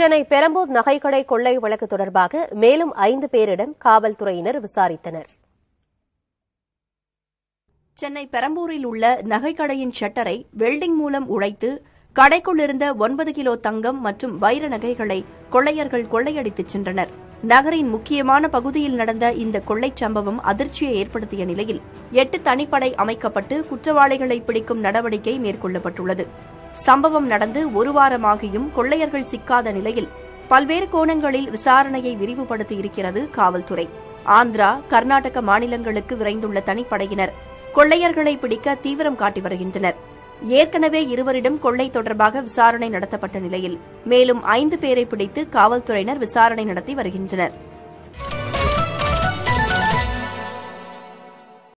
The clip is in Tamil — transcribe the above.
சென்னை பெரம்பூர் நகைக்கடை கொள்ளை வழக்கு தொடர்பாக மேலும் ஐந்து பேரிடம் காவல்துறையினர் விசாரித்தனர் சென்னை பெரம்பூரில் உள்ள நகைக்கடையின் ஷட்டரை வெல்டிங் மூலம் உடைத்து கடைக்குள் இருந்த ஒன்பது கிலோ தங்கம் மற்றும் வைர நகைகளை கொள்ளையர்கள் கொள்ளையடித்துச் சென்றனர் நகரின் முக்கியமான பகுதியில் நடந்த இந்த கொள்ளைச் சம்பவம் அதிர்ச்சியை ஏற்படுத்திய நிலையில் எட்டு தனிப்படை அமைக்கப்பட்டு குற்றவாளிகளை பிடிக்கும் நடவடிக்கை மேற்கொள்ளப்பட்டுள்ளது சம்பவம் நடந்து ஒரு வாரமாகியும் கொள்ளையர்கள் சிக்காத நிலையில் பல்வேறு கோணங்களில் விசாரணையை விரிவுபடுத்தி இருக்கிறது காவல்துறை ஆந்திரா கர்நாடக மாநிலங்களுக்கு விரைந்துள்ள தனிப்படையினர் கொள்ளையர்களை பிடிக்க தீவிரம் காட்டி வருகின்றனர் ஏற்கனவே இருவரிடம் கொள்ளை தொடர்பாக விசாரணை நடத்தப்பட்ட நிலையில் மேலும் ஐந்து பேரை பிடித்து காவல்துறையினர் விசாரணை நடத்தி வருகின்றனர்